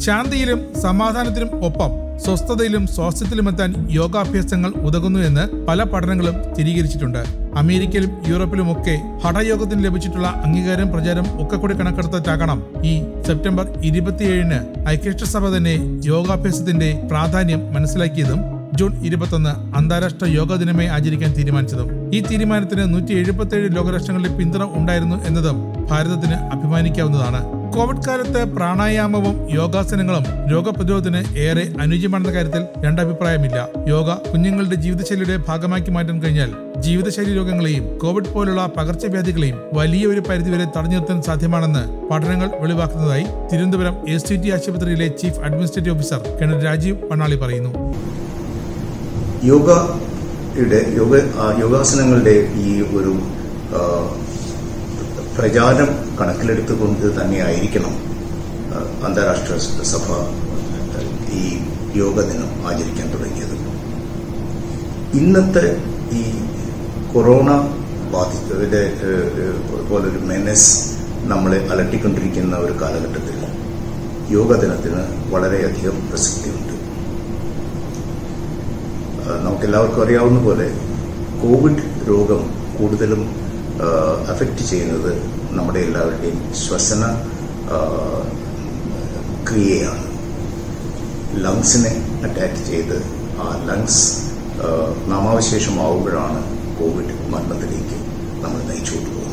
ശാന്തിയിലും സമാധാനത്തിനും ഒപ്പം സ്വസ്ഥതയിലും സ്വാസ്ഥ്യത്തിലുമെത്താൻ യോഗാഭ്യാസങ്ങൾ ഉതകുന്നു എന്ന് പല പഠനങ്ങളും സ്ഥിരീകരിച്ചിട്ടുണ്ട് അമേരിക്കയിലും യൂറോപ്പിലുമൊക്കെ ഹഠയോഗത്തിന് ലഭിച്ചിട്ടുള്ള അംഗീകാരം പ്രചാരം ഒക്കെ കൂടി കണക്കെടുത്തിട്ടാകണം ഈ സെപ്റ്റംബർ ഇരുപത്തിയേഴിന് ഐക്യരാഷ്ട്രസഭ തന്നെ യോഗാഭ്യാസത്തിന്റെ പ്രാധാന്യം മനസ്സിലാക്കിയതും ജൂൺ ഇരുപത്തൊന്ന് അന്താരാഷ്ട്ര യോഗ ദിനമായി ആചരിക്കാൻ തീരുമാനിച്ചതും ഈ തീരുമാനത്തിന് നൂറ്റി എഴുപത്തിയേഴ് ലോകരാഷ്ട്രങ്ങളുടെ പിന്തുണ ഉണ്ടായിരുന്നു എന്നതും ഭാരതത്തിന് അഭിമാനിക്കാവുന്നതാണ് കോവിഡ് കാലത്ത് പ്രാണായാമവും യോഗാസനങ്ങളും രോഗപ്രതിരോധത്തിന് ഏറെ അനുയോജ്യമാണെന്ന കാര്യത്തിൽ രണ്ടഭിപ്രായമില്ല യോഗ കുഞ്ഞുങ്ങളുടെ ജീവിതശൈലിയുടെ ഭാഗമാക്കി മാറ്റാൻ കഴിഞ്ഞാൽ ജീവിതശൈലി രോഗങ്ങളെയും കോവിഡ് പോലുള്ള പകർച്ചവ്യാധികളെയും വലിയ ഒരു പരിധിവരെ തടഞ്ഞു നിർത്താൻ സാധ്യമാണെന്ന് പഠനങ്ങൾ വെളിവാക്കുന്നതായി തിരുവനന്തപുരം എസ് ടി ടി ആശുപത്രിയിലെ chief administrative officer colonel Rajeev Pannali പറയുന്നു യോഗയുടെ യോഗ ആ, യോഗാസനങ്ങളുടെ ഈ ഒരു ആ, പ്രചാരം കണക്കിലെടുത്തുകൊണ്ട് തന്നെയായിരിക്കണം ആ, അന്താരാഷ്ട്ര സഭ ഈ യോഗ ദിനം ആചരിക്കാൻ തുടങ്ങിയത് ഇന്നത്തെ ഈ കൊറോണ ബാധിച്ചതിന്റെ പോലൊരു മെനസ് നമ്മളെ അലട്ടിക്കൊണ്ടിരിക്കുന്ന ഒരു കാലഘട്ടത്തിൽ യോഗ ദിനത്തിന് വളരെയധികം പ്രസക്തിയുണ്ട് നമുക്കെല്ലാവർക്കും അറിയാവുന്ന പോലെ കോവിഡ് രോഗം കൂടുതലും അഫക്റ്റ് ചെയ്യുന്നത് നമ്മുടെ എല്ലാവരുടെയും ശ്വസന ആ, ക്രിയയാണ് ലങ്സിനെ അറ്റാക്ക് ചെയ്ത് ആ ലങ്സ് ആ, നാമാവശേഷമാവുമ്പോഴാണ് കോവിഡ് മരണത്തിലേക്ക് നമ്മൾ നയിച്ചുകൊണ്ട് പോകുന്നത്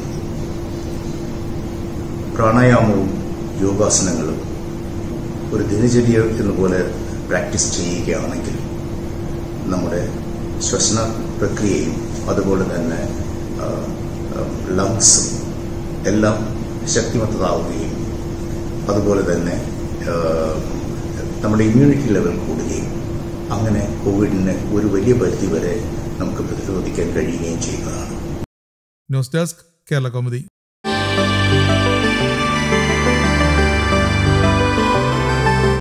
പ്രാണായാമവും യോഗാസനങ്ങളും ഒരു ദിനചര്യ എന്നപോലെ പ്രാക്ടീസ് ചെയ്യുകയാണെങ്കിൽ നമ്മുടെ ശ്വസന പ്രക്രിയയും അതുപോലെ തന്നെ ആ, ആ, ലങ്സും എല്ലാം ശക്തിമത്തതാവുകയും അതുപോലെ തന്നെ ആ, നമ്മുടെ ഇമ്മ്യൂണിറ്റി ലെവൽ കൂടുകയും അങ്ങനെ കോവിഡിനെ ഒരു വലിയ പരിധി വരെ നമുക്ക് പ്രതിരോധിക്കാൻ കഴിയുകയും ചെയ്യുന്നതാണ് ന്യൂസ് ഡെസ്ക് കേരള കൗമുദി